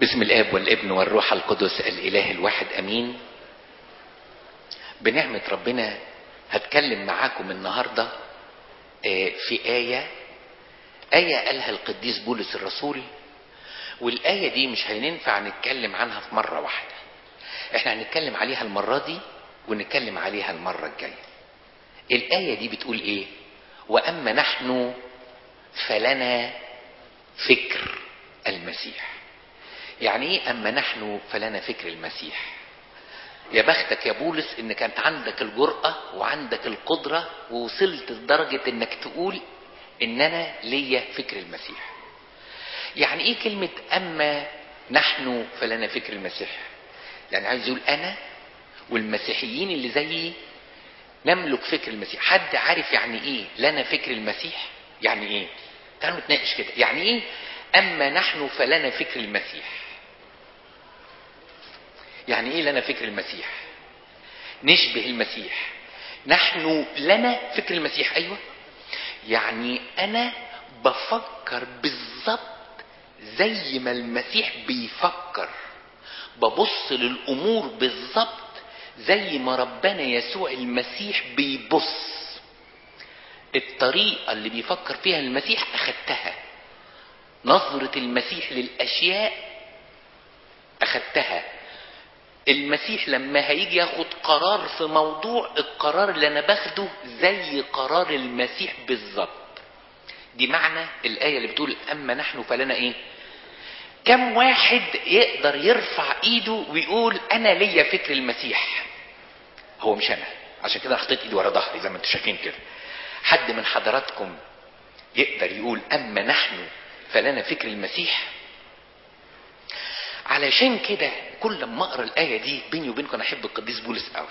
باسم الاب والابن والروح القدس الاله الواحد امين بنعمة ربنا هتكلم معاكم النهاردة في آية آية قالها القديس بولس الرسول والآية دي مش هينفع نتكلم عنها في مرة واحدة احنا هنتكلم عليها المرة دي ونتكلم عليها المرة الجاية الآية دي بتقول ايه وأما نحن فلنا فكر المسيح يعني ايه أما نحن فلنا فكر المسيح يا بختك يا بولس ان كانت عندك الجرأة وعندك القدرة ووصلت لدرجة انك تقول ان انا ليا فكر المسيح يعني ايه كلمة اما نحن فلنا فكر المسيح يعني عايز يقول انا والمسيحيين اللي زيي نملك فكر المسيح حد عارف يعني ايه لنا فكر المسيح يعني ايه تعالوا نتناقش كده يعني ايه اما نحن فلنا فكر المسيح يعني ايه لنا فكر المسيح نشبه المسيح نحن لنا فكر المسيح ايوه يعني انا بفكر بالظبط زي ما المسيح بيفكر ببص للامور بالظبط زي ما ربنا يسوع المسيح بيبص الطريقة اللي بيفكر فيها المسيح أخدتها نظرة المسيح للأشياء أخدتها المسيح لما هيجي ياخد قرار في موضوع القرار اللي انا باخده زي قرار المسيح بالظبط دي معنى الآية اللي بتقول أما نحن فلنا إيه كم واحد يقدر يرفع إيده ويقول أنا ليا فكر المسيح هو مش أنا عشان كده حطيت إيدي ورا ظهري زي ما انتم شايفين كده حد من حضراتكم يقدر يقول أما نحن فلنا فكر المسيح علشان كده كل ما اقرا الايه دي بيني وبينكم انا احب القديس بولس قوي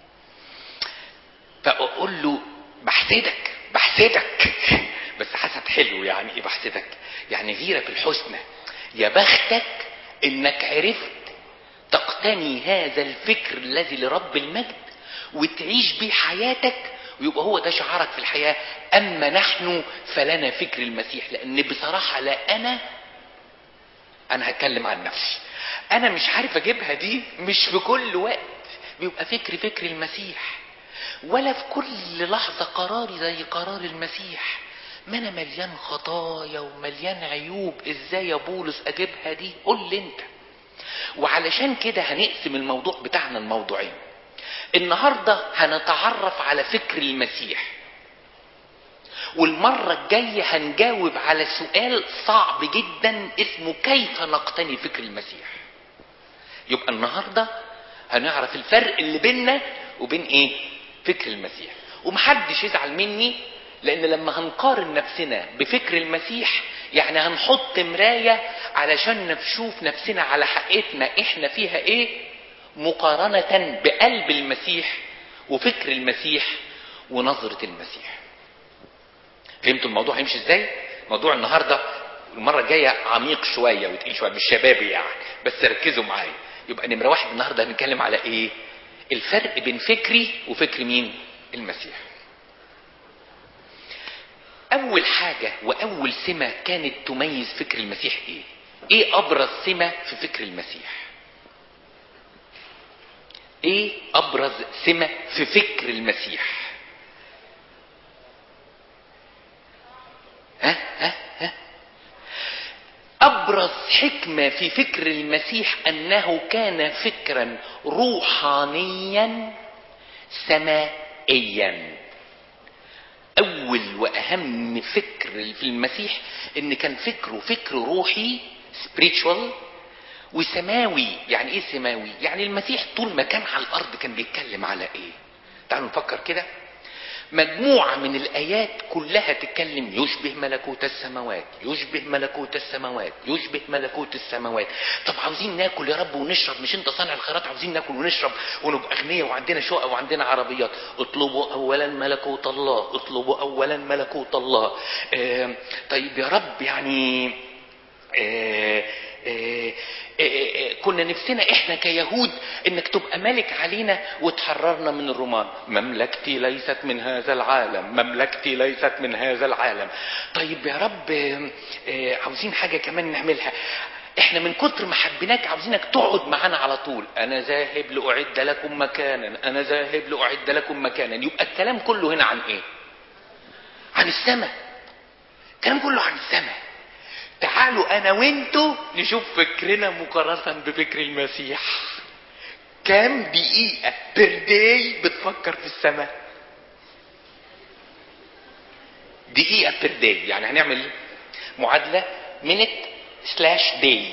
فاقول له بحسدك بحسدك بس حسد حلو يعني ايه بحسدك يعني غيره في الحسنى يا بختك انك عرفت تقتني هذا الفكر الذي لرب المجد وتعيش بيه حياتك ويبقى هو ده شعارك في الحياه اما نحن فلنا فكر المسيح لان بصراحه لا انا انا هتكلم عن نفسي انا مش عارف اجيبها دي مش في كل وقت بيبقى فكر فكر المسيح ولا في كل لحظة قراري زي قرار المسيح ما انا مليان خطايا ومليان عيوب ازاي يا بولس اجيبها دي قول لي انت وعلشان كده هنقسم الموضوع بتاعنا الموضوعين النهاردة هنتعرف على فكر المسيح والمرة الجاية هنجاوب على سؤال صعب جدا اسمه كيف نقتني فكر المسيح يبقى النهاردة هنعرف الفرق اللي بيننا وبين ايه فكر المسيح ومحدش يزعل مني لان لما هنقارن نفسنا بفكر المسيح يعني هنحط مراية علشان نشوف نفسنا على حقيقتنا احنا فيها ايه مقارنة بقلب المسيح وفكر المسيح ونظرة المسيح فهمتوا الموضوع هيمشي ازاي موضوع النهارده المره الجايه عميق شويه وتقيل شويه مش شبابي يعني بس ركزوا معايا يبقى نمره واحد النهارده هنتكلم على ايه الفرق بين فكري وفكر مين المسيح اول حاجه واول سمه كانت تميز فكر المسيح ايه ايه ابرز سمه في فكر المسيح ايه ابرز سمه في فكر المسيح ها ها ها أبرز حكمة في فكر المسيح أنه كان فكرا روحانيا سمائيا أول وأهم فكر في المسيح إن كان فكره فكر روحي spiritual وسماوي يعني إيه سماوي؟ يعني المسيح طول ما كان على الأرض كان بيتكلم على إيه؟ تعالوا نفكر كده مجموعة من الآيات كلها تتكلم يشبه ملكوت السماوات يشبه ملكوت السماوات يشبه ملكوت السماوات طب عاوزين ناكل يا رب ونشرب مش انت صانع الخيرات عاوزين ناكل ونشرب ونبقى اغنياء وعندنا شقق وعندنا عربيات اطلبوا اولا ملكوت الله اطلبوا اولا ملكوت الله اه طيب يا رب يعني اه اه كنا نفسنا احنا كيهود انك تبقى ملك علينا وتحررنا من الرومان مملكتي ليست من هذا العالم مملكتي ليست من هذا العالم طيب يا رب عاوزين حاجة كمان نعملها احنا من كتر ما حبيناك عاوزينك تقعد معانا على طول انا ذاهب لاعد لكم مكانا انا ذاهب لاعد لكم مكانا يبقى الكلام كله هنا عن ايه عن السماء الكلام كله عن السماء تعالوا انا وانتوا نشوف فكرنا مقارنة بفكر المسيح كام دقيقة بير داي بتفكر في السماء دقيقة بير داي يعني هنعمل معادلة minute سلاش داي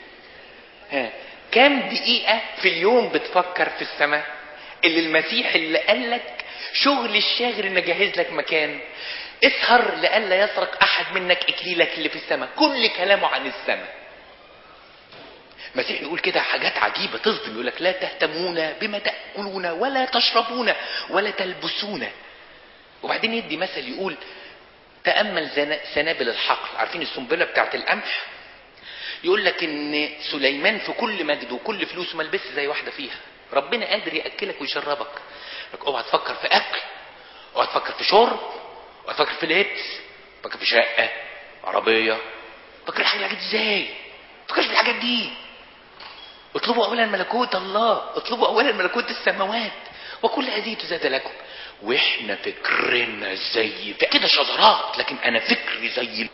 كام دقيقة في اليوم بتفكر في السماء اللي المسيح اللي قال لك شغل الشاغر ان اجهز لك مكان اسهر لئلا يسرق احد منك اكليلك اللي في السماء كل كلامه عن السماء المسيح يقول كده حاجات عجيبة تصدم يقول لك لا تهتمون بما تأكلون ولا تشربون ولا تلبسون وبعدين يدي مثل يقول تأمل زنا- سنابل الحقل عارفين السنبلة بتاعت القمح يقول لك ان سليمان في كل مجد وكل فلوسه ما لبسش زي واحدة فيها ربنا قادر يأكلك ويشربك لك اوعى تفكر في اكل اوعى تفكر في شرب اوعى تفكر في لبس تفكر في شقة عربية تفكر في الحاجات دي ازاي ما تفكرش في الحاجات دي اطلبوا اولا ملكوت الله اطلبوا اولا ملكوت السماوات وكل هذه تزاد لكم واحنا فكرنا زي كده شذرات لكن انا فكري زي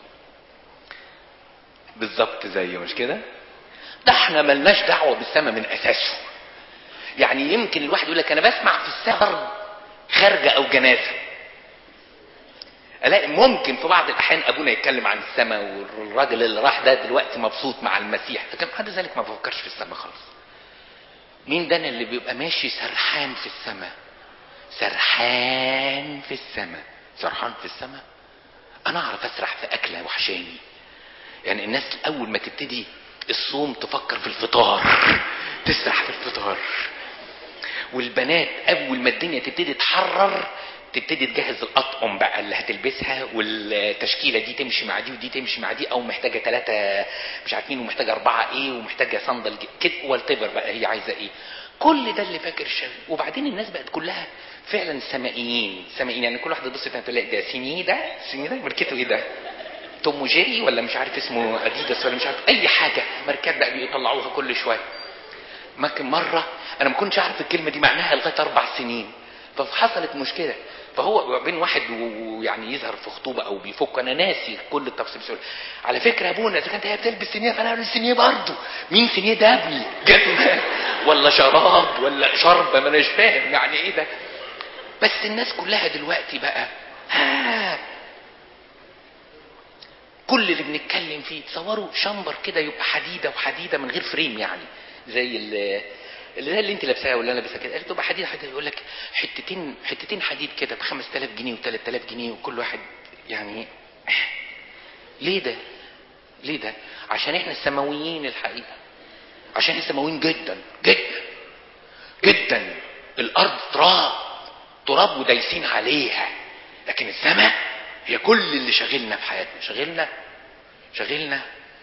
بالظبط زي مش كده ده احنا ملناش دعوه بالسماء من اساسه يعني يمكن الواحد يقول لك انا بسمع في السهر خارجه او جنازه الاقي ممكن في بعض الاحيان ابونا يتكلم عن السماء والراجل اللي راح ده دلوقتي مبسوط مع المسيح لكن بعد ذلك ما بفكرش في السماء خالص مين ده أنا اللي بيبقى ماشي سرحان في السماء سرحان في السماء سرحان في السماء انا اعرف اسرح في اكله وحشاني يعني الناس اول ما تبتدي الصوم تفكر في الفطار تسرح في الفطار والبنات اول ما الدنيا تبتدي تحرر تبتدي تجهز الاطقم بقى اللي هتلبسها والتشكيله دي تمشي مع دي ودي تمشي مع دي او محتاجه ثلاثه مش عارفين ومحتاجه اربعه ايه ومحتاجه صندل ج- كده والتبر بقى هي عايزه ايه كل ده اللي فاكر الشغل وبعدين الناس بقت كلها فعلا سمائيين سمائيين يعني كل واحده تبص تلاقي ده سيني ده سيني ده ماركته ايه ده توم وجيري ولا مش عارف اسمه اديداس ولا مش عارف اي حاجه ماركات بقى بيطلعوها كل شويه ممكن مرة أنا ما كنتش أعرف الكلمة دي معناها لغاية أربع سنين فحصلت مشكلة فهو بين واحد ويعني يظهر في خطوبة أو بيفك أنا ناسي كل التفاصيل بس يقول، على فكرة يا أبونا إذا كانت هي بتلبس سينية فأنا هلبس سينية برضه مين سينية ده يا ابني؟ جد ولا شراب ولا شرب ما أناش فاهم يعني إيه ده بس الناس كلها دلوقتي بقى ها كل اللي بنتكلم فيه تصوروا شمبر كده يبقى حديده وحديده من غير فريم يعني زي اللي اللي زي اللي انت لابساها ولا انا لابسها كده قالت تبقى حديده حديده يقول لك حتتين حتتين حديد كده ب 5000 جنيه و3000 جنيه وكل واحد يعني ليه ده؟ ليه ده؟ عشان احنا السماويين الحقيقه عشان احنا سماويين جدا جدا جدا الارض تراب تراب ودايسين عليها لكن السماء هي كل اللي شاغلنا في حياتنا شاغلنا شاغلنا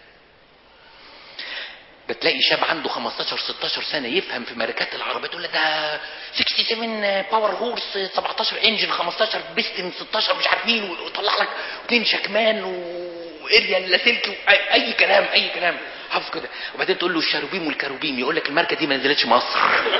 بتلاقي شاب عنده 15 16 سنه يفهم في ماركات العربيات يقول لك ده 67 باور هورس 17 انجن 15 بيستن 16 مش عارف مين ويطلع لك اثنين شكمان واريا لاسلكي اي أي كلام اي كلام حافظ كده وبعدين تقول له الشاروبيم والكاروبيم يقول لك الماركه دي ما نزلتش مصر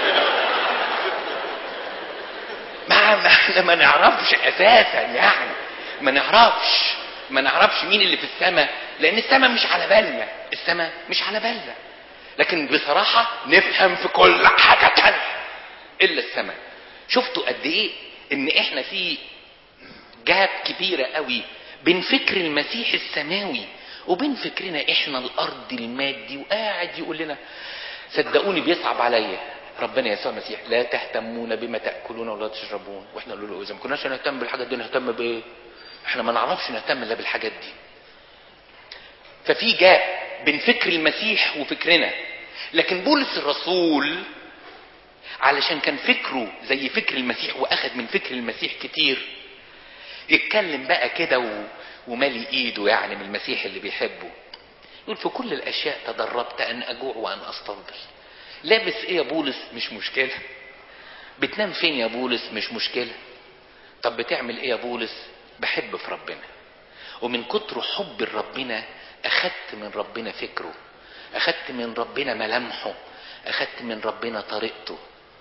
ما ما احنا ما نعرفش اساسا يعني ما نعرفش ما نعرفش مين اللي في السماء لان السماء مش على بالنا السماء مش على بالنا لكن بصراحة نفهم في كل حاجة تانية الا السماء شفتوا قد ايه ان احنا في جاب كبيرة قوي بين فكر المسيح السماوي وبين فكرنا احنا الارض المادي وقاعد يقول لنا صدقوني بيصعب عليا ربنا يسوع المسيح لا تهتمون بما تاكلون ولا تشربون واحنا نقول له اذا ما كناش نهتم بالحاجات دي نهتم بايه احنا ما نعرفش نهتم الا بالحاجات دي ففي جاب بين فكر المسيح وفكرنا لكن بولس الرسول علشان كان فكره زي فكر المسيح واخد من فكر المسيح كتير يتكلم بقى كده و... ومالي ايده يعني من المسيح اللي بيحبه يقول في كل الاشياء تدربت ان اجوع وان استفضل لابس ايه يا بولس مش مشكله بتنام فين يا بولس مش مشكله طب بتعمل ايه يا بولس بحب في ربنا ومن كتر حب ربنا اخدت من ربنا فكره اخدت من ربنا ملامحه اخدت من ربنا طريقته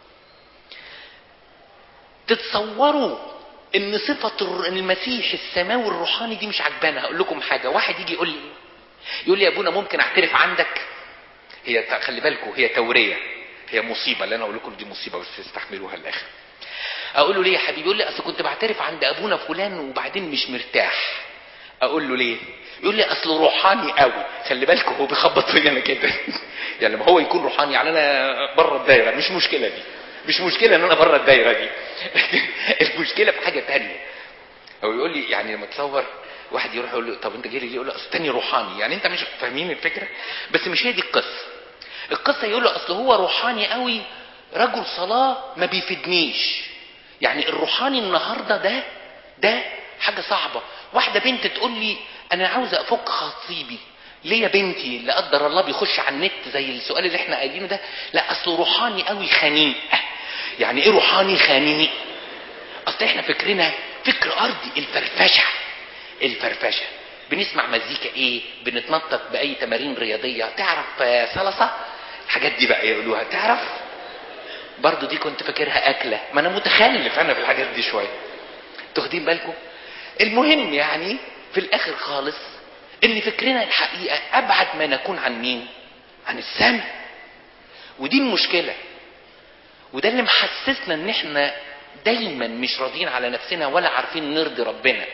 تتصوروا ان صفة الر- المسيح السماوي الروحاني دي مش عجبانا هقول لكم حاجة واحد يجي يقول لي يقول لي يا ابونا ممكن اعترف عندك هي ت- خلي بالكم هي تورية هي مصيبة اللي انا اقول لكم دي مصيبة بس استحملوها الاخر اقول له ليه يا حبيبي يقول لي اصل كنت بعترف عند ابونا فلان وبعدين مش مرتاح اقول له ليه يقول لي اصله روحاني قوي خلي بالكم هو بيخبط فيا انا كده يعني لما هو يكون روحاني يعني انا بره الدايره مش مشكله دي مش مشكله ان انا بره الدايره دي المشكله في حاجه تانية او يقول لي يعني لما تصور واحد يروح يقول له طب انت جاي لي ليه؟ يقول له اصل تاني روحاني يعني انت مش فاهمين الفكره بس مش هي دي القصه القصه يقول له اصل هو روحاني قوي رجل صلاه ما بيفيدنيش يعني الروحاني النهارده ده ده حاجه صعبه واحده بنت تقول لي انا عاوزه افك خطيبي ليه يا بنتي لا قدر الله بيخش على النت زي السؤال اللي احنا قايلينه ده لا اصله روحاني قوي خنيق يعني ايه روحاني خنيق اصل احنا فكرنا فكر ارضي الفرفشه الفرفشه بنسمع مزيكا ايه بنتنطط باي تمارين رياضيه تعرف آه، صلصه الحاجات دي بقى يقولوها تعرف برضو دي كنت فاكرها اكله ما انا متخلف انا في الحاجات دي شويه تاخدين بالكم المهم يعني في الاخر خالص ان فكرنا الحقيقه ابعد ما نكون عن مين عن السماء ودي المشكله وده اللي محسسنا ان احنا دايما مش راضيين على نفسنا ولا عارفين نرضي ربنا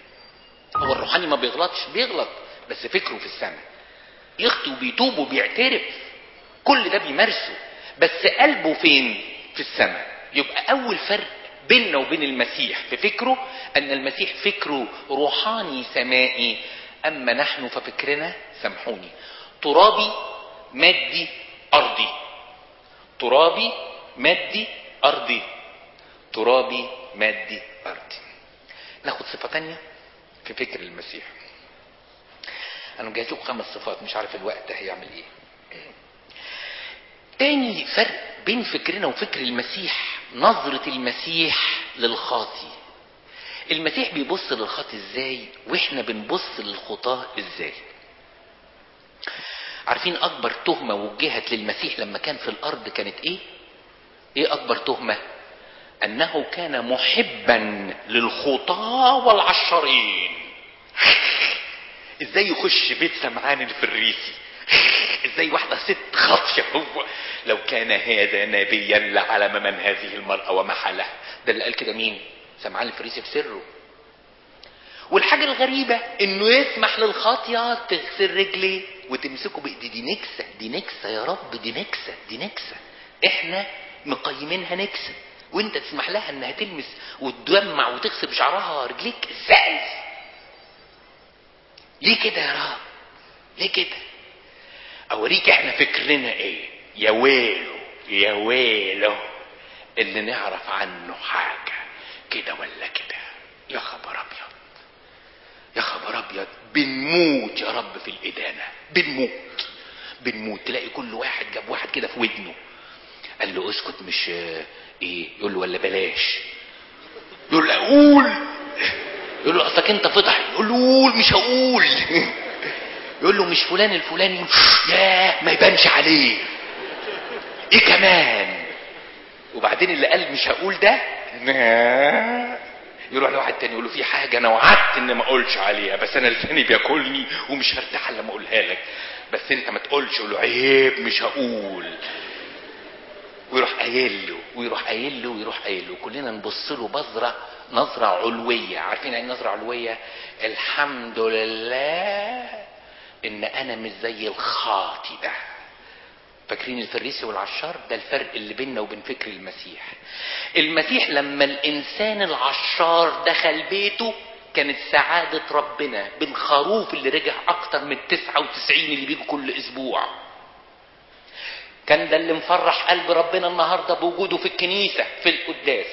هو الروحاني ما بيغلطش بيغلط بس فكره في السماء يخطي وبيتوب وبيعترف كل ده بيمارسه بس قلبه فين في السماء يبقى اول فرق بيننا وبين المسيح في فكره ان المسيح فكره روحاني سمائي اما نحن ففكرنا سامحوني ترابي مادي ارضي ترابي مادي ارضي ترابي مادي ارضي ناخد صفه تانية في فكر المسيح انا مجهز لكم خمس صفات مش عارف الوقت هيعمل ايه تاني فرق بين فكرنا وفكر المسيح نظرة المسيح للخاطي المسيح بيبص للخاطي ازاي واحنا بنبص للخطاة ازاي عارفين اكبر تهمة وجهت للمسيح لما كان في الارض كانت ايه ايه اكبر تهمة انه كان محبا للخطاة والعشرين ازاي يخش بيت سمعان الفريسي ازاي واحدة ست خاطية هو لو كان هذا نبيا لعلم من هذه المرأة وما حلها ده اللي قال كده مين سمعان الفريسي في سره والحاجة الغريبة انه يسمح للخاطية تغسل رجليه وتمسكه بايدي دي نكسة دي نكسة يا رب دي نكسة دي نكسة احنا مقيمينها نكسة وانت تسمح لها انها تلمس وتدمع وتغسل بشعرها رجليك ازاي ليه كده يا رب ليه كده اوريك احنا فكرنا ايه يا ويله يا ويله اللي نعرف عنه حاجة كده ولا كده يا خبر ابيض يا خبر ابيض بنموت يا رب في الادانة بنموت بنموت تلاقي كل واحد جاب واحد كده في ودنه قال له اسكت مش آه، ايه يقول له ولا بلاش يقول له قول يقول له اصلك انت فضحي يقول له قول مش هقول يقول له مش فلان الفلاني ياه ما يبانش عليه ايه كمان وبعدين اللي قال مش هقول ده يروح لواحد تاني يقول له في حاجه انا وعدت ان ما اقولش عليها بس انا لساني بياكلني ومش هرتاح الا لما اقولها لك بس انت ما تقولش يقول له عيب مش هقول ويروح قايل له ويروح قايل له ويروح قايل له كلنا نبص له بذره نظره علويه عارفين يعني نظره علويه الحمد لله ان انا مش زي الخاطي ده فاكرين الفريسي والعشار ده الفرق اللي بيننا وبين فكر المسيح المسيح لما الانسان العشار دخل بيته كانت سعادة ربنا بالخروف اللي رجع اكتر من 99 اللي بيجوا كل اسبوع كان ده اللي مفرح قلب ربنا النهاردة بوجوده في الكنيسة في القداس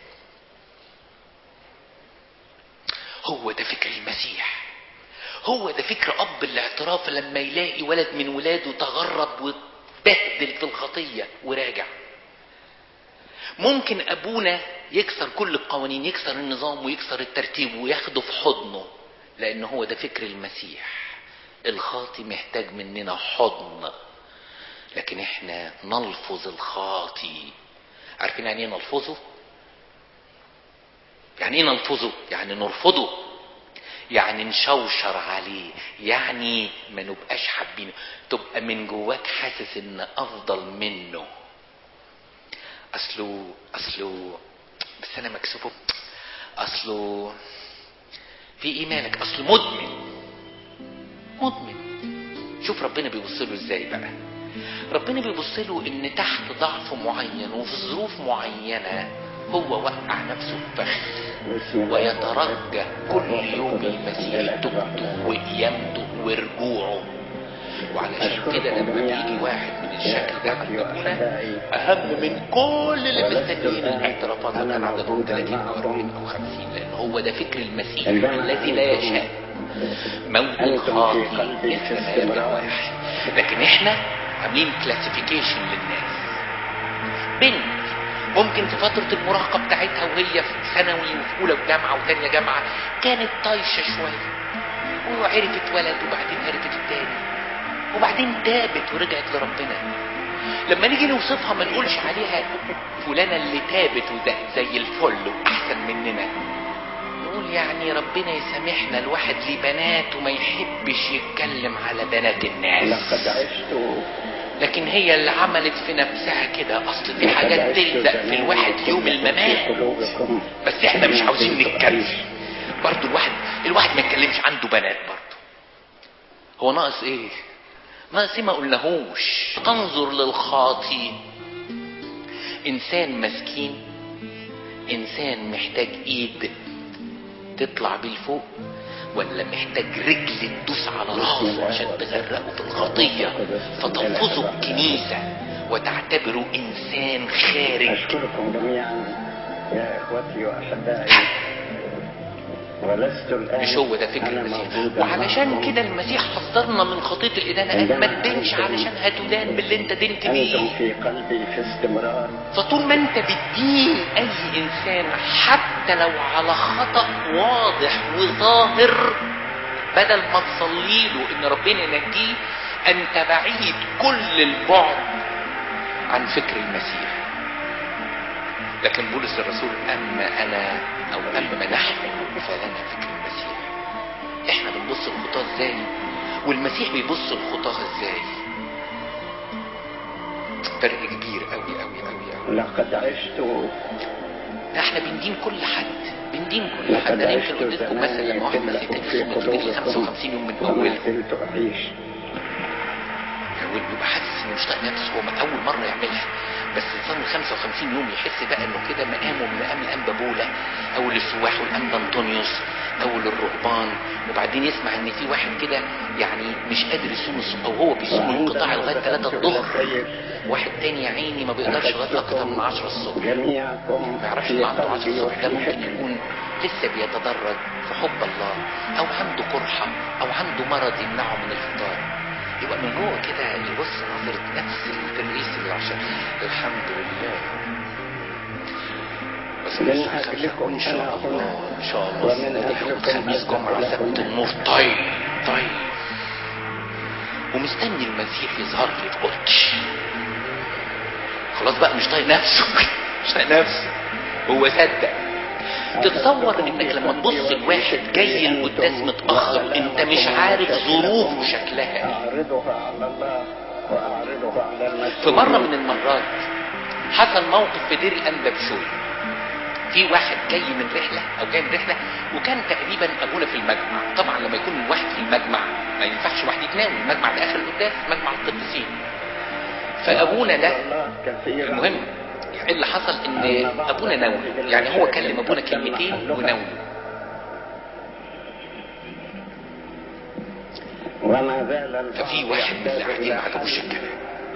هو ده فكر المسيح هو ده فكر اب الاعتراف لما يلاقي ولد من ولاده تغرب واتبهدل في الخطيه وراجع ممكن ابونا يكسر كل القوانين يكسر النظام ويكسر الترتيب وياخده في حضنه لان هو ده فكر المسيح الخاطي محتاج مننا حضن لكن احنا نلفظ الخاطي عارفين يعني ايه نلفظه يعني ايه نلفظه يعني نرفضه يعني نشوشر عليه يعني ما نبقاش حابينه تبقى من جواك حاسس ان افضل منه اصله اصله بس انا مكسوفه اصله في ايه مالك اصله مدمن مدمن شوف ربنا بيبص له ازاي بقى ربنا بيبص له ان تحت ضعف معين وفي ظروف معينه هو وقع نفسه في فخ ويترجى كل يوم المسيح توبته وقيامته ورجوعه وعلشان كده لما بيجي واحد من الشكل ده عند ابونا اهم من كل اللي مستنيين الاعترافات لو كان عددهم 30 او 40 او 50 لان هو ده فكر المسيح الذي لا يشاء موت الخاطي مثل ما يرجع واحد لكن احنا عاملين كلاسيفيكيشن للناس بنت ممكن في فترة المراهقة بتاعتها وهي في ثانوي وفي أولى جامعة وثانية جامعة كانت طايشة شوية وعرفت ولد وبعدين عرفت التاني وبعدين تابت ورجعت لربنا لما نيجي نوصفها ما نقولش عليها فلانة اللي تابت وده زي الفل وأحسن مننا نقول يعني ربنا يسامحنا الواحد ليه بنات وما يحبش يتكلم على بنات الناس لقد عشت لكن هي اللي عملت في نفسها كده اصل في حاجات تلزق في الواحد يوم الممات قلوبكم بس احنا مش عاوزين نتكلم برضو الواحد الواحد ما يتكلمش عنده بنات برضو هو ناقص ايه ناقص ايه ما قلناهوش تنظر للخاطي انسان مسكين انسان محتاج ايد تطلع بيه لفوق ولا محتاج رجل تدوس على راسه عشان تغرقه في الخطية فتلفظه الكنيسة وتعتبره إنسان خارج أشكركم جميعا يا إخوتي وأحبائي ولست الآن مش هو ده فكر أنا المسيح موجودا وعلشان معكم. كده المسيح حذرنا من خطية الإدانة قال ما تدينش علشان هتدان باللي انت دنت أنتم بيه في قلبي في استمرار فطول ما انت بتدين اي انسان حتى لو على خطأ واضح وظاهر بدل ما تصلي له ان ربنا ينجيه انت بعيد كل البعد عن فكر المسيح لكن بولس الرسول اما انا او اما نحن فلنا فكر المسيح احنا بنبص الخطاه ازاي والمسيح بيبص الخطاه ازاي فرق كبير قوي قوي قوي قوي لقد عشت احنا بندين كل حد بندين كل حد انا يمكن قلت لكم مثلا لما واحد مسيحي يصوم يصوم 55 يوم من وما اول زلت أعيش هو بيبقى حاسس انه مش طايق نفسه هو من اول مره يعملها بس صام ال 55 يوم يحس بقى انه كده مقامه من مقام الانبا بولا او السواح والانبا انطونيوس او الرهبان وبعدين يسمع ان في واحد كده يعني مش قادر يصوم الصبح او هو بيصوم انقطاع لغايه 3 الظهر واحد تاني يا عيني ما بيقدرش لغايه اكتر من 10 الصبح جميعكم ما يعرفش في انه عنده 10 قلبي الصبح ده وفي ممكن فكري يكون لسه بيتدرج في حب الله او عنده قرحه او عنده مرض يمنعه من الفطار يبقى من جوه كده يبص نظرة نفس التدريس اللي عشان الحمد لله بس من لسه أجلكم ان شاء أنا الله هنا. ان شاء الله ومن السنة دي هاخد أجلكم خميس جمعة أذهب سبت لكم. النور طيب طيب ومستني المسيح يظهر لي في اوضتي خلاص بقى مش طايق نفسه مش طايق نفسه هو صدق تتصور انك لما تبص لواحد جاي القداس متاخر انت مش عارف ظروفه شكلها أعرضها على الله وأعرضها على المسيح في مرة من المرات حصل موقف في دير الأنبا بشوي في واحد جاي من رحلة أو جاي من رحلة وكان تقريبا أبونا في المجمع طبعا لما يكون الواحد في المجمع ما ينفعش واحد يتناول المجمع ده آخر القداس مجمع القديسين فأبونا ده الله كثيرا المهم إيه اللي حصل ان ابونا ناول يعني هو كلم ابونا كلمتين وناوله وما زال البعض ففي واحد من اللي يحتاج قاعدين إلى ما عجبوش حل. الكلام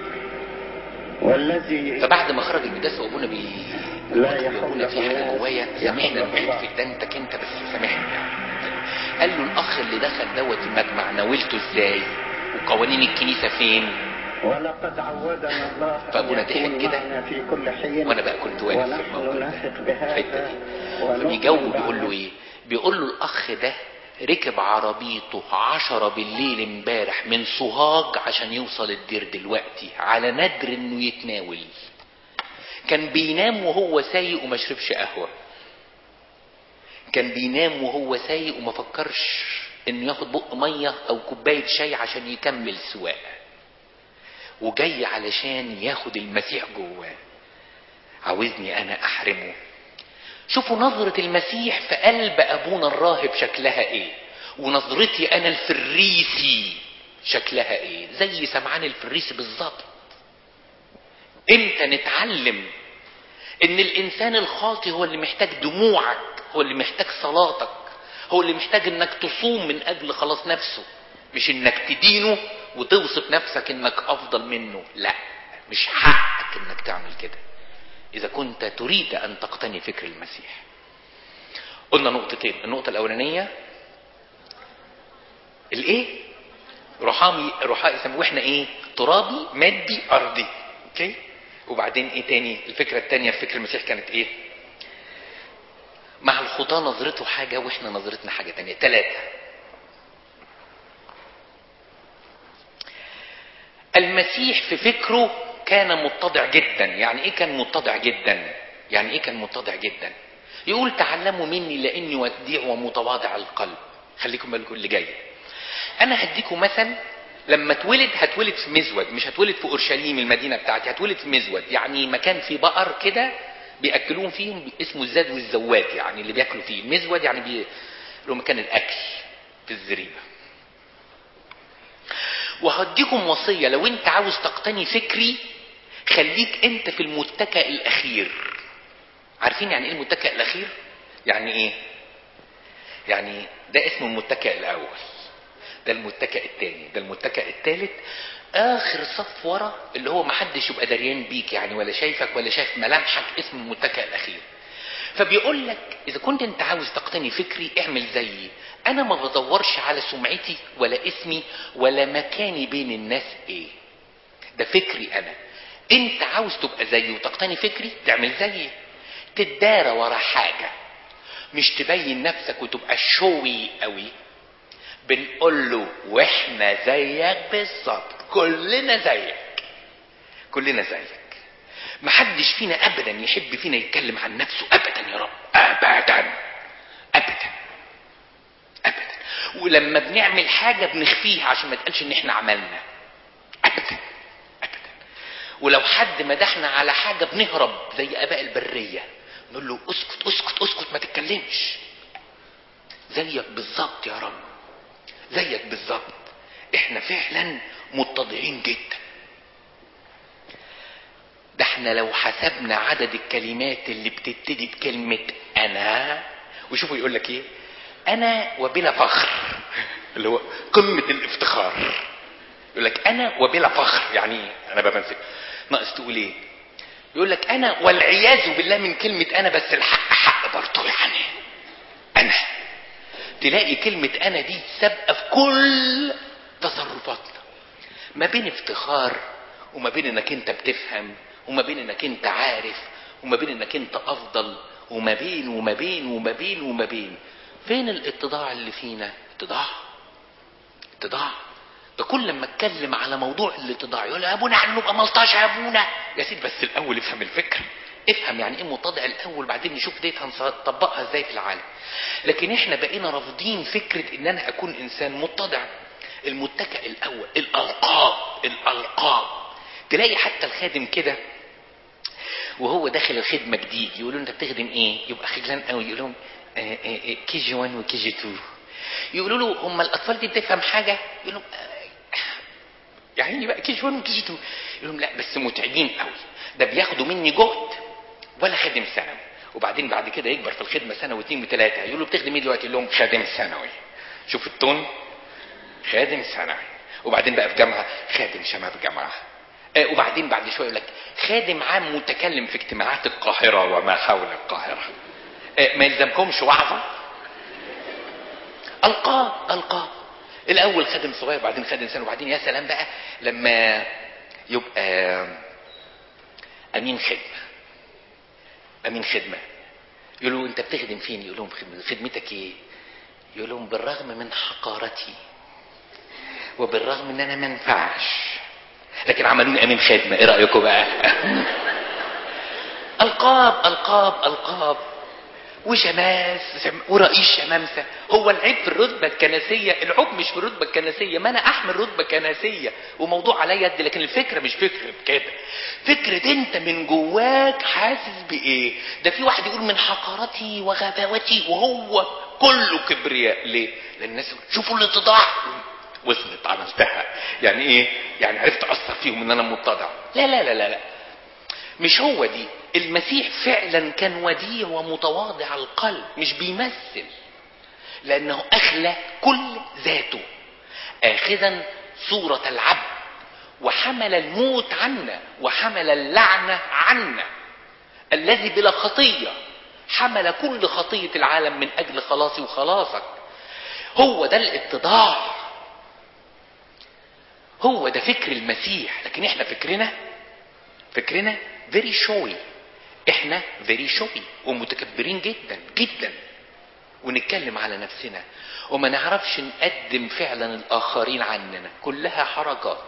والذي فبعد ما خرج القداس وابونا بي لا قلت له يا ابونا في حاجه يحل جوايا الله. سامحنا يحل الوحيد الله. في دانتك انت بس سامحني يعني قال له الاخ اللي دخل دوت المجمع ناولته ازاي وقوانين الكنيسه فين ولقد عودنا الله أن فأبونا ضحك يكون كده. معنا في كل حين وانا بقى كنت واقف في ونحن الموقف ده نثق الحته بهذا دي ونؤمن فبيجاوب بعد بيقول له ايه بيقول له الاخ ده ركب عربيته عشرة بالليل امبارح من سوهاج عشان يوصل الدير دلوقتي على ندر انه يتناول كان بينام وهو سايق وما شربش قهوة كان بينام وهو سايق وما فكرش انه ياخد بق مية او كوباية شاي عشان يكمل سواقه وجاي علشان ياخد المسيح جواه عاوزني انا احرمه شوفوا نظرة المسيح في قلب ابونا الراهب شكلها ايه ونظرتي انا الفريسي شكلها ايه زي سمعان الفريسي بالظبط امتى نتعلم ان الانسان الخاطي هو اللي محتاج دموعك هو اللي محتاج صلاتك هو اللي محتاج انك تصوم من اجل خلاص نفسه مش انك تدينه وتوصف نفسك انك افضل منه لا مش حقك انك تعمل كده اذا كنت تريد ان تقتني فكر المسيح قلنا نقطتين النقطة الاولانية الايه رحامي رحاء يسموه احنا ايه ترابي مادي ارضي اوكي وبعدين ايه تاني الفكرة التانية في فكر المسيح كانت ايه مع الخطاة نظرته حاجة واحنا نظرتنا حاجة تانية ثلاثة المسيح في فكره كان متضع جدا يعني ايه كان متضع جدا يعني ايه كان متضع جدا يقول تعلموا مني لاني وديع ومتواضع القلب خليكم بالكم اللي جاي انا هديكم مثل لما اتولد هتولد في مزود مش هتولد في اورشليم المدينه بتاعتي هتولد في مزود يعني مكان فيه بقر كده بياكلوهم فيهم اسمه الزاد والزواد يعني اللي بياكلوا فيه المزود يعني بي... له مكان الاكل في الزريبه وهديكم وصيه لو انت عاوز تقتني فكري خليك انت في المتكئ الاخير عارفين يعني ايه المتكئ الاخير يعني ايه يعني ده اسمه المتكئ الاول ده المتكئ الثاني ده المتكئ الثالث اخر صف ورا اللي هو محدش يبقى دريان بيك يعني ولا شايفك ولا شايف ملامحك اسمه المتكئ الاخير فبيقول لك اذا كنت انت عاوز تقتني فكري اعمل زيي انا ما بدورش على سمعتي ولا اسمي ولا مكاني بين الناس ايه ده فكري انا انت عاوز تبقى زيي وتقتني فكري تعمل زيي تدارى ورا حاجه مش تبين نفسك وتبقى شوي قوي بنقول له واحنا زيك بالظبط كلنا زيك كلنا زيك محدش فينا ابدا يحب فينا يتكلم عن نفسه ابدا يا رب ابدا ابدا ابدا ولما بنعمل حاجه بنخفيها عشان ما تقالش ان احنا عملنا ابدا ابدا ولو حد مدحنا على حاجه بنهرب زي اباء البريه نقول له اسكت اسكت اسكت ما تتكلمش زيك بالظبط يا رب زيك بالظبط احنا فعلا متضعين جدا ده احنا لو حسبنا عدد الكلمات اللي بتبتدي بكلمة انا وشوفوا يقول لك ايه انا وبلا فخر اللي هو قمة الافتخار يقول لك انا وبلا فخر يعني ايه انا بمسك ناقص تقول ايه يقول لك انا والعياذ بالله من كلمة انا بس الحق حق برضه يعني انا تلاقي كلمة أنا دي سابقة في كل تصرفاتنا ما بين افتخار وما بين انك انت بتفهم وما بين انك انت عارف وما بين انك انت افضل وما بين وما بين وما بين وما بين فين الاتضاع اللي فينا اتضاع اتضاع ده كل لما اتكلم على موضوع الاتضاع يقول يا ابونا احنا نبقى ملطشه يا ابونا يا سيدي بس الاول افهم الفكره افهم يعني ايه متضع الاول بعدين نشوف ديت هنطبقها ازاي في العالم لكن احنا بقينا رافضين فكره ان انا اكون انسان متضع المتكئ الاول الالقاب الالقاب تلاقي حتى الخادم كده وهو داخل الخدمه جديد يقولوا انت بتخدم ايه يبقى خجلان قوي يقول لهم كي جي 1 وكي جي 2 يقولوا له هم الاطفال دي بتفهم حاجه يقول لهم يعني بقى كي جي 1 وكي جي 2 يقول لهم لا بس متعبين قوي ده بياخدوا مني جهد ولا خادم ثانوي وبعدين بعد كده يكبر في الخدمه سنه واثنين وثلاثه يقول له بتخدم ايه دلوقتي؟ يقول لهم خادم ثانوي شوف التون خادم ثانوي وبعدين بقى في جامعه خادم شباب جامعه آه وبعدين بعد شويه يقول لك خادم عام متكلم في اجتماعات القاهره وما حول القاهره آه ما يلزمكمش وعظه القاه القاه الاول خادم صغير بعدين خادم ثانوي وبعدين يا سلام بقى لما يبقى امين خدمه امين خدمه يقولوا انت بتخدم فين يقول لهم خدمتك ايه يقول لهم بالرغم من حقارتي وبالرغم ان انا ما ينفعش لكن عملوني امين خدمه ايه رايكم بقى القاب القاب القاب وشماس ورئيس شمامسة هو العيب في الرتبة الكنسية العيب مش في الرتبة الكنسية ما انا احمل رتبة كنسية وموضوع عليا يد لكن الفكرة مش فكرة كده فكرة انت من جواك حاسس بايه ده في واحد يقول من حقارتي وغباوتي وهو كله كبرياء ليه لان الناس شوفوا الاتضاع وصلت عملتها يعني ايه يعني عرفت اثر فيهم ان انا متضع لا لا لا لا لا مش هو دي المسيح فعلا كان وديع ومتواضع القلب مش بيمثل لانه اخلى كل ذاته اخذا صورة العبد وحمل الموت عنا وحمل اللعنة عنا الذي بلا خطية حمل كل خطية العالم من اجل خلاصي وخلاصك هو ده الاتضاع هو ده فكر المسيح لكن احنا فكرنا فكرنا فيري شوي احنا فيري شوي ومتكبرين جدا جدا ونتكلم على نفسنا وما نعرفش نقدم فعلا الاخرين عننا كلها حركات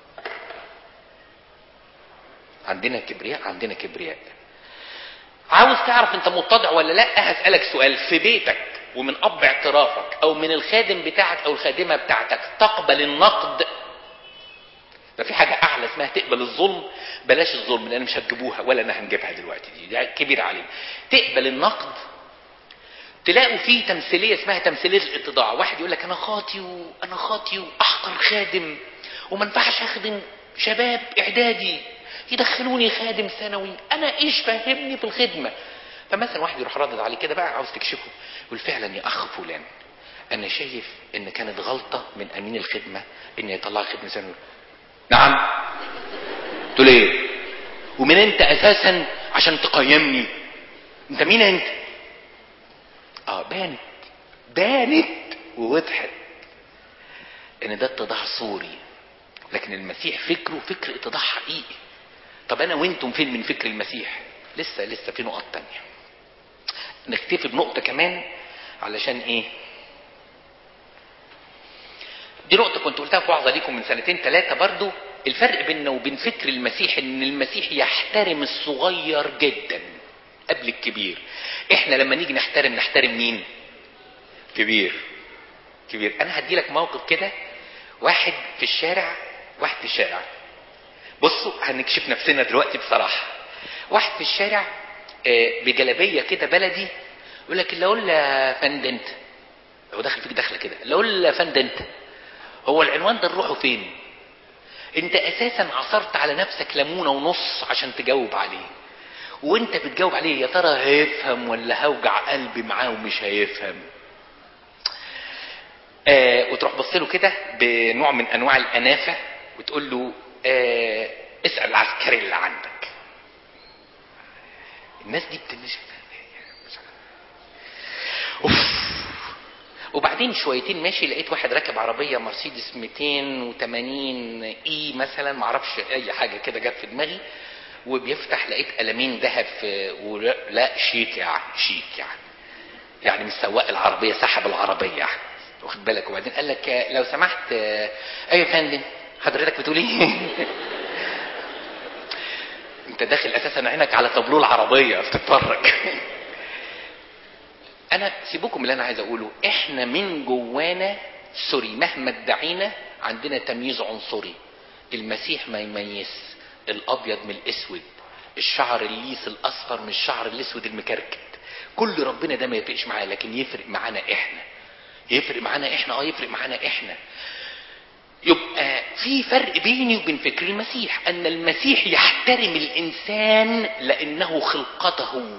عندنا كبرياء عندنا كبرياء عاوز تعرف انت متضع ولا لا هسألك سؤال في بيتك ومن اب اعترافك او من الخادم بتاعك او الخادمة بتاعتك تقبل النقد ده في حاجة أعلى اسمها تقبل الظلم بلاش الظلم لأن مش هتجيبوها ولا أنا هنجيبها دلوقتي دي, دي كبير عليه تقبل النقد تلاقوا فيه تمثيلية اسمها تمثيلية الاتضاع واحد يقول لك أنا خاطي وأنا خاطي وأحقر خادم وما ينفعش أخدم شباب إعدادي يدخلوني خادم ثانوي أنا إيش فاهمني في الخدمة فمثلا واحد يروح ردد عليه كده بقى عاوز تكشفه يقول فعلا يا أخ فلان أنا شايف إن كانت غلطة من أمين الخدمة إن يطلع خدمة ثانوي نعم تقول ايه ومن انت اساسا عشان تقيمني انت مين انت اه بانت بانت ووضحت ان ده اتضاع صوري لكن المسيح فكره فكر اتضاع حقيقي طب انا وانتم فين من فكر المسيح لسه لسه في نقط تانية نكتفي بنقطة كمان علشان ايه دي نقطة كنت قلتها في وعظة ليكم من سنتين ثلاثة برضو الفرق بيننا وبين فكر المسيح ان المسيح يحترم الصغير جدا قبل الكبير احنا لما نيجي نحترم نحترم مين كبير كبير انا هدي لك موقف كده واحد في الشارع واحد في الشارع بصوا هنكشف نفسنا دلوقتي بصراحة واحد في الشارع بجلبية كده بلدي يقول لك اللي اقول يا فند انت هو داخل فيك داخله كده اللي اقول يا فند انت هو العنوان ده نروحه فين انت اساسا عصرت على نفسك ليمونه ونص عشان تجاوب عليه وانت بتجاوب عليه يا ترى هيفهم ولا هوجع قلبي معاه ومش هيفهم آه وتروح بص له كده بنوع من انواع الانافه وتقول له آه اسال العسكري اللي عندك الناس دي بتنشف اوف وبعدين شويتين ماشي لقيت واحد راكب عربية مرسيدس 280 اي مثلا معرفش اي حاجة كده جت في دماغي وبيفتح لقيت قلمين ذهب في ولا لا شيك يعني شيك يعني يعني مش سواق العربية سحب العربية يعني واخد بالك وبعدين قال لك لو سمحت ايوه يا فندم حضرتك بتقول ايه انت داخل اساسا عينك على طابلوه العربية بتتفرج انا سيبوكم اللي انا عايز اقوله احنا من جوانا سوري مهما ادعينا عندنا تمييز عنصري المسيح ما يميز الابيض من الاسود الشعر الليس الاصفر من الشعر الاسود المكركت كل ربنا ده ما يفرقش معاه لكن يفرق معانا احنا يفرق معانا احنا اه يفرق معانا احنا يبقى في فرق بيني وبين فكر المسيح ان المسيح يحترم الانسان لانه خلقته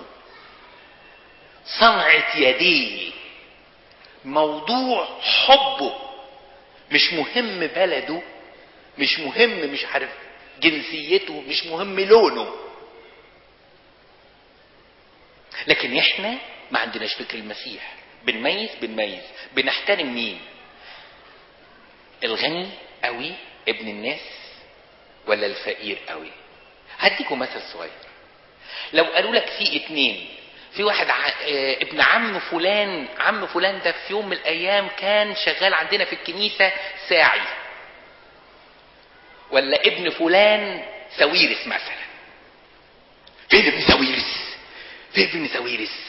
صنعة يديه موضوع حبه مش مهم بلده مش مهم مش عارف جنسيته مش مهم لونه لكن احنا ما عندناش فكر المسيح بنميز بنميز بنحترم مين الغني قوي ابن الناس ولا الفقير قوي هديكم مثل صغير لو قالوا لك في اتنين في واحد ع... آه، ابن عم فلان عم فلان ده في يوم من الايام كان شغال عندنا في الكنيسه ساعي ولا ابن فلان سويرس مثلا فين ابن سويرس فين ابن سويرس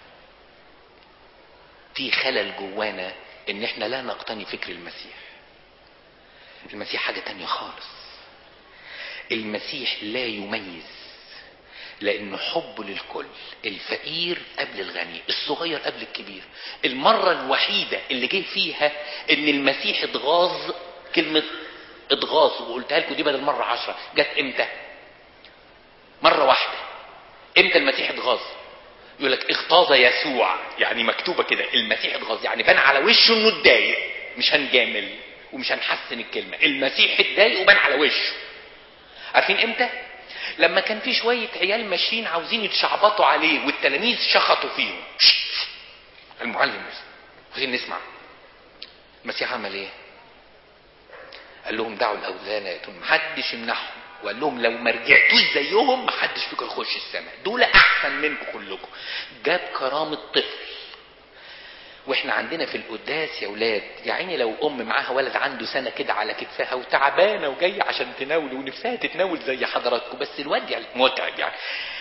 في خلل جوانا ان احنا لا نقتني فكر المسيح المسيح حاجه تانية خالص المسيح لا يميز لانه حبه للكل الفقير قبل الغني الصغير قبل الكبير المرة الوحيدة اللي جه فيها ان المسيح اتغاظ كلمة اتغاظ وقلتها لكم دي بدل مرة عشرة جت امتى مرة واحدة امتى المسيح اتغاظ يقول لك اغتاظ يسوع يعني مكتوبة كده المسيح اتغاظ يعني بان على وشه انه اتضايق مش هنجامل ومش هنحسن الكلمة المسيح اتضايق وبان على وشه عارفين امتى لما كان في شوية عيال ماشيين عاوزين يتشعبطوا عليه والتلاميذ شخطوا فيهم المعلم عاوزين نسمع المسيح عمل ايه قال لهم دعوا الاوزان ياتون محدش يمنعهم وقال لهم لو ما رجعتوش زيهم محدش فيكم يخش السماء دول احسن منكم كلكم جاب كرامه طفل واحنا عندنا في القداس يا ولاد يا عيني لو ام معاها ولد عنده سنه كده على كتفها وتعبانه وجايه عشان تناول ونفسها تتناول زي حضراتكم بس الواد يعني متعب يعني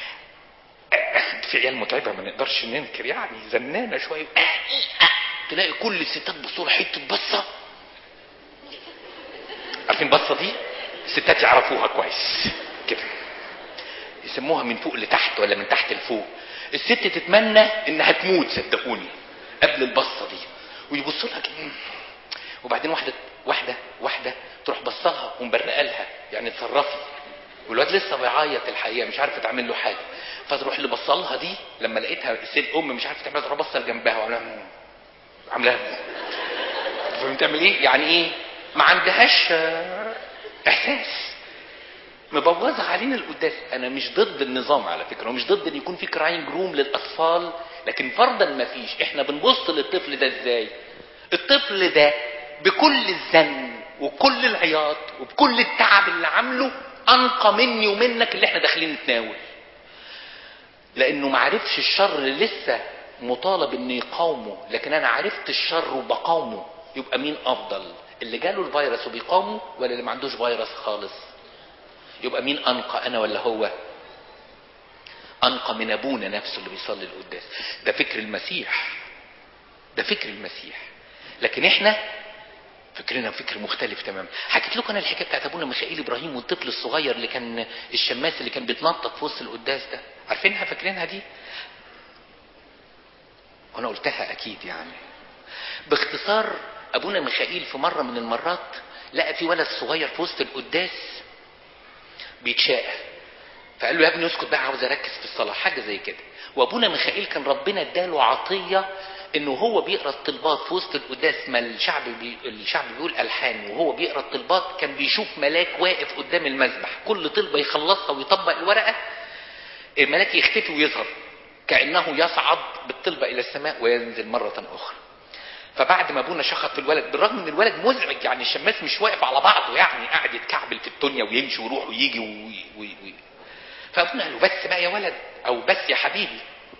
في عيال متعبه ما نقدرش ننكر يعني زنانه شويه تلاقي كل الستات بصوا حته بصه عارفين البصه دي الستات يعرفوها كويس كده يسموها من فوق لتحت ولا من تحت لفوق الست تتمنى انها تموت صدقوني قبل البصه دي ويبصوا لها كده وبعدين واحده واحده واحده تروح بصلها ومبرقه لها يعني اتصرفي والواد لسه بيعيط الحقيقه مش عارفه تعمل له حاجه فتروح اللي بصلها دي لما لقيتها الست ام مش عارفه تعمل تروح بصل جنبها وعاملاها عاملاها فاهم تعمل ايه؟ يعني ايه؟ ما عندهاش آه، احساس مبوظه علينا القداس انا مش ضد النظام على فكره ومش ضد ان يكون في كراين جروم للاطفال لكن فرضا ما فيش احنا بنبص للطفل ده ازاي الطفل ده بكل الزن وكل العياط وبكل التعب اللي عامله انقى مني ومنك اللي احنا داخلين نتناول لانه ما عرفش الشر لسه مطالب انه يقاومه لكن انا عرفت الشر وبقاومه يبقى مين افضل اللي جاله الفيروس وبيقاومه ولا اللي ما عندوش فيروس خالص يبقى مين انقى انا ولا هو انقى من ابونا نفسه اللي بيصلي القداس ده فكر المسيح ده فكر المسيح لكن احنا فكرنا فكر مختلف تماما حكيت لكم انا الحكايه بتاعت ابونا ميخائيل ابراهيم والطفل الصغير اللي كان الشماس اللي كان بيتنطط في وسط القداس ده عارفينها فاكرينها دي وانا قلتها اكيد يعني باختصار ابونا ميخائيل في مره من المرات لقى في ولد صغير في وسط القداس بيتشاقى فقال له يا ابني اسكت بقى عاوز اركز في الصلاه حاجه زي كده وابونا ميخائيل كان ربنا اداله عطيه انه هو بيقرا الطلبات في وسط القداس ما الشعب بي... الشعب بيقول الحان وهو بيقرا الطلبات كان بيشوف ملاك واقف قدام المذبح كل طلبه يخلصها ويطبق الورقه الملاك يختفي ويظهر كانه يصعد بالطلبه الى السماء وينزل مره اخرى فبعد ما ابونا شخط في الولد بالرغم ان الولد مزعج يعني الشماس مش واقف على بعضه يعني قاعد يتكعبل في الدنيا ويمشي ويروح ويجي وي... وي... وي... فابونا قال له بس بقى يا ولد او بس يا حبيبي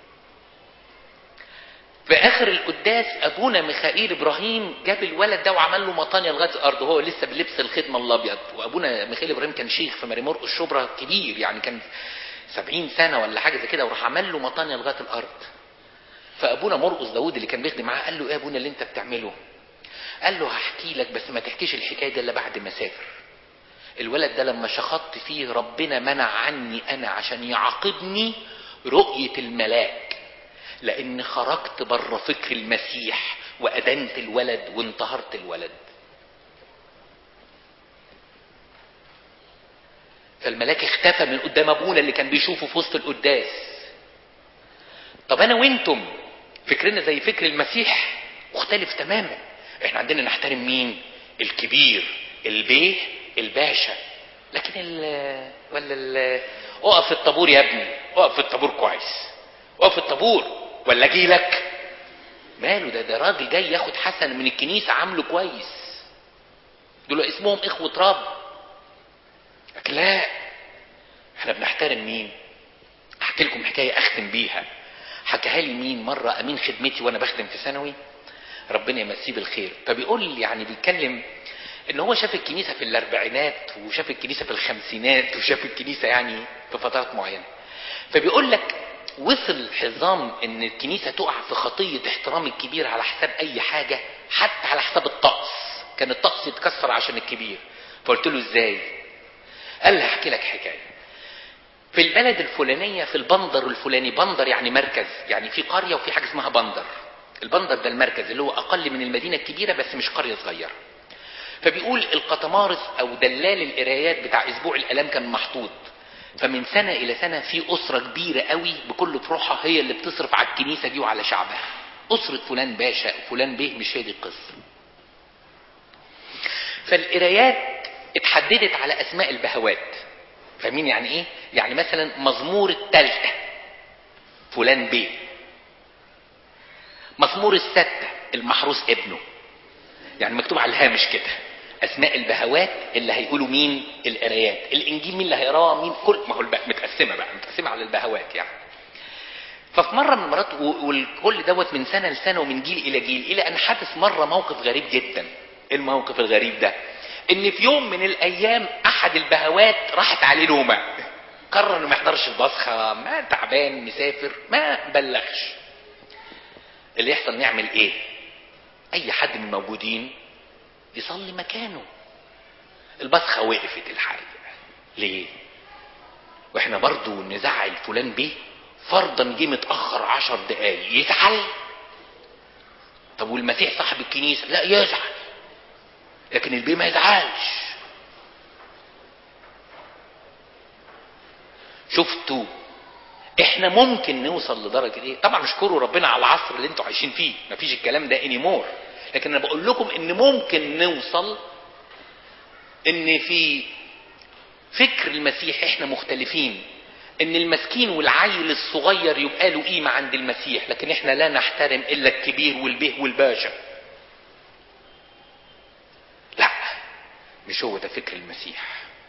في اخر القداس ابونا ميخائيل ابراهيم جاب الولد ده وعمل له مطانيه لغايه الارض وهو لسه بلبس الخدمه الابيض وابونا ميخائيل ابراهيم كان شيخ في مريمور الشبرا كبير يعني كان سبعين سنه ولا حاجه زي كده وراح عمل له مطانيه لغايه الارض فابونا مرقص داوود اللي كان بيخدم معاه قال له ايه يا ابونا اللي انت بتعمله قال له هحكي لك بس ما تحكيش الحكايه دي الا بعد ما اسافر الولد ده لما شخطت فيه ربنا منع عني انا عشان يعاقبني رؤيه الملاك لان خرجت بره فكر المسيح وادنت الولد وانتهرت الولد فالملاك اختفى من قدام ابونا اللي كان بيشوفه في وسط القداس طب انا وانتم فكرنا زي فكر المسيح مختلف تماما احنا عندنا نحترم مين الكبير البيه الباشا لكن ال ولا ال اقف في الطابور يا ابني اقف في الطابور كويس اقف في الطابور ولا اجي لك ماله ده ده راجل جاي ياخد حسن من الكنيسه عامله كويس دول اسمهم اخوه رب لكن لا احنا بنحترم مين احكي لكم حكايه اختم بيها حكاها لي مين مرة أمين خدمتي وأنا بخدم في ثانوي ربنا يمسيه بالخير فبيقول يعني بيتكلم ان هو شاف الكنيسة في الاربعينات وشاف الكنيسة في الخمسينات وشاف الكنيسة يعني في فترات معينة فبيقول لك وصل حزام ان الكنيسة تقع في خطية احترام الكبير على حساب اي حاجة حتى على حساب الطقس كان الطقس يتكسر عشان الكبير فقلت له ازاي قال لي هحكي لك حكاية في البلد الفلانية في البندر الفلاني بندر يعني مركز يعني في قرية وفي حاجة اسمها بندر البندر ده المركز اللي هو اقل من المدينة الكبيرة بس مش قرية صغيرة فبيقول القطمارس او دلال القرايات بتاع اسبوع الالام كان محطوط فمن سنة الى سنة في اسرة كبيرة قوي بكل فروحها هي اللي بتصرف على الكنيسة دي وعلى شعبها اسرة فلان باشا وفلان بيه مش هي دي القصة فالقرايات اتحددت على اسماء البهوات فاهمين يعني ايه يعني مثلا مزمور التالتة فلان بيه مزمور الستة المحروس ابنه يعني مكتوب على الهامش كده اسماء البهوات اللي هيقولوا مين القرايات الانجيل مين اللي هيقراه مين كل ما هو البقى متقسمه بقى متقسمه على البهوات يعني ففي مره من المرات والكل دوت من سنه لسنه ومن جيل الى جيل الى ان حدث مره موقف غريب جدا الموقف الغريب ده ان في يوم من الايام احد البهوات راحت عليه نومه قرر انه ما يحضرش البصخه ما تعبان مسافر ما بلغش اللي يحصل نعمل ايه اي حد من الموجودين يصلي مكانه البصخه وقفت الحقيقه ليه واحنا برضو نزعل فلان بيه فرضا جه متاخر عشر دقايق يزعل طب والمسيح صاحب الكنيسه لا يزعل لكن البيه ما يزعلش شفتوا احنا ممكن نوصل لدرجه ايه طبعا اشكروا ربنا على العصر اللي انتوا عايشين فيه مفيش الكلام ده انيمور لكن انا بقول لكم ان ممكن نوصل ان في فكر المسيح احنا مختلفين ان المسكين والعيل الصغير يبقى له قيمه عند المسيح لكن احنا لا نحترم الا الكبير والبيه والباشا لا مش هو ده فكر المسيح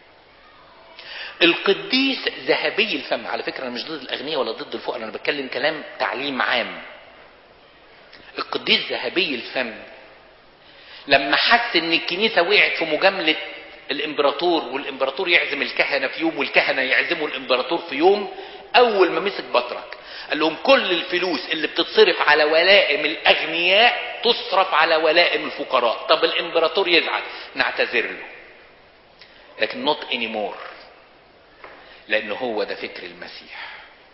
القديس ذهبي الفم على فكره انا مش ضد الاغنياء ولا ضد الفقراء انا بتكلم كلام تعليم عام القديس ذهبي الفم لما حس ان الكنيسه وقعت في مجامله الامبراطور والامبراطور يعزم الكهنه في يوم والكهنه يعزموا الامبراطور في يوم اول ما مسك بطرك قال لهم كل الفلوس اللي بتتصرف على ولائم الاغنياء تصرف على ولائم الفقراء طب الامبراطور يزعل نعتذر له لكن نوت اني مور لان هو ده فكر المسيح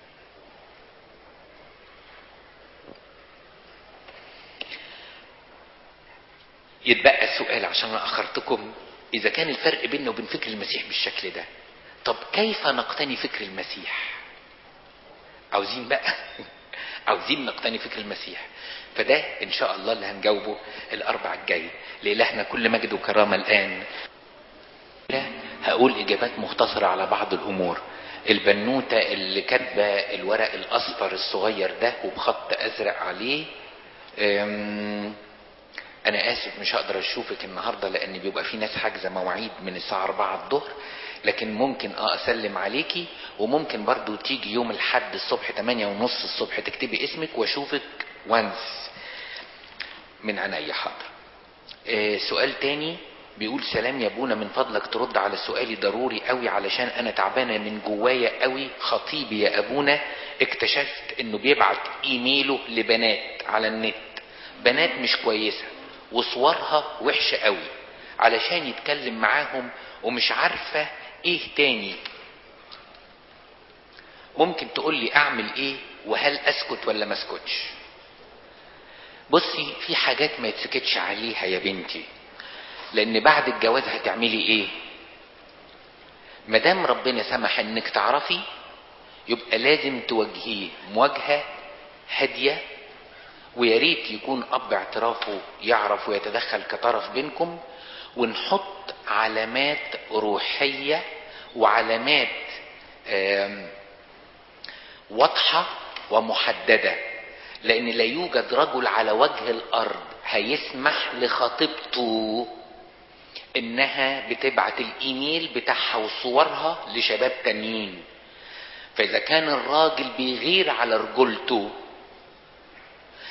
يتبقى السؤال عشان انا اخرتكم اذا كان الفرق بيننا وبين فكر المسيح بالشكل ده طب كيف نقتني فكر المسيح عاوزين بقى عاوزين نقتني فكر المسيح فده ان شاء الله اللي هنجاوبه الاربع الجاي لالهنا كل مجد وكرامه الان هقول اجابات مختصره على بعض الامور البنوته اللي كاتبه الورق الاصفر الصغير ده وبخط ازرق عليه انا اسف مش هقدر اشوفك النهارده لان بيبقى في ناس حاجزه مواعيد من الساعه 4 الظهر لكن ممكن اه اسلم عليكي وممكن برضو تيجي يوم الحد الصبح 8 ونص الصبح تكتبي اسمك واشوفك وانس من عينيا حاضر آه سؤال تاني بيقول سلام يا ابونا من فضلك ترد على سؤالي ضروري قوي علشان انا تعبانه من جوايا قوي خطيبي يا ابونا اكتشفت انه بيبعت ايميله لبنات على النت بنات مش كويسه وصورها وحشه قوي علشان يتكلم معاهم ومش عارفه ايه تاني ممكن تقول لي اعمل ايه وهل اسكت ولا ما اسكتش بصي في حاجات ما يتسكتش عليها يا بنتي لان بعد الجواز هتعملي ايه مادام ربنا سمح انك تعرفي يبقى لازم تواجهيه مواجهه هاديه ويا ريت يكون اب اعترافه يعرف ويتدخل كطرف بينكم ونحط علامات روحيه وعلامات واضحه ومحدده لان لا يوجد رجل على وجه الارض هيسمح لخطيبته انها بتبعت الايميل بتاعها وصورها لشباب تانيين فاذا كان الراجل بيغير على رجولته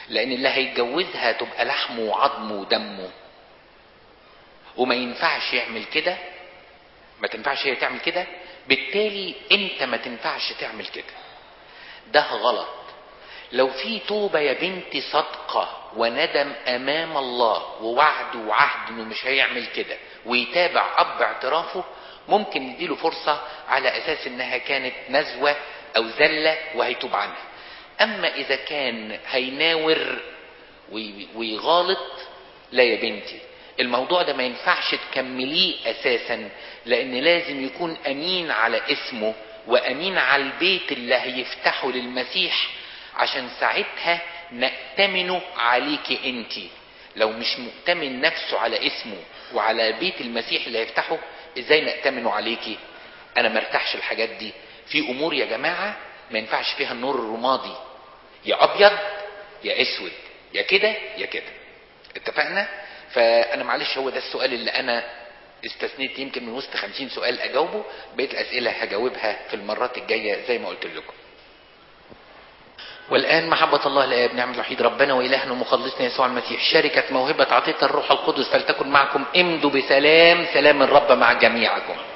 لان اللي هيتجوزها تبقى لحمه وعظمه ودمه وما ينفعش يعمل كده ما تنفعش هي تعمل كده بالتالي انت ما تنفعش تعمل كده ده غلط لو في توبة يا بنتي صدقة وندم أمام الله ووعد وعهد إنه مش هيعمل كده ويتابع أب اعترافه ممكن نديله فرصة على أساس إنها كانت نزوة أو زلة وهيتوب عنها أما إذا كان هيناور ويغالط لا يا بنتي الموضوع ده ما ينفعش تكمليه أساسا لأن لازم يكون أمين على اسمه وأمين على البيت اللي هيفتحه للمسيح عشان ساعتها نأتمنه عليك انت لو مش مؤتمن نفسه على اسمه وعلى بيت المسيح اللي هيفتحه ازاي نأتمنه عليكي انا مرتاحش الحاجات دي في امور يا جماعة ما ينفعش فيها النور الرمادي يا ابيض يا اسود يا كده يا كده اتفقنا فانا معلش هو ده السؤال اللي انا استثنيت يمكن من وسط خمسين سؤال اجاوبه بقيت الاسئلة هجاوبها في المرات الجاية زي ما قلت لكم والآن محبة الله الآب نعم الوحيد ربنا وإلهنا ومخلصنا يسوع المسيح شركة موهبة عطية الروح القدس فلتكن معكم امضوا بسلام سلام الرب مع جميعكم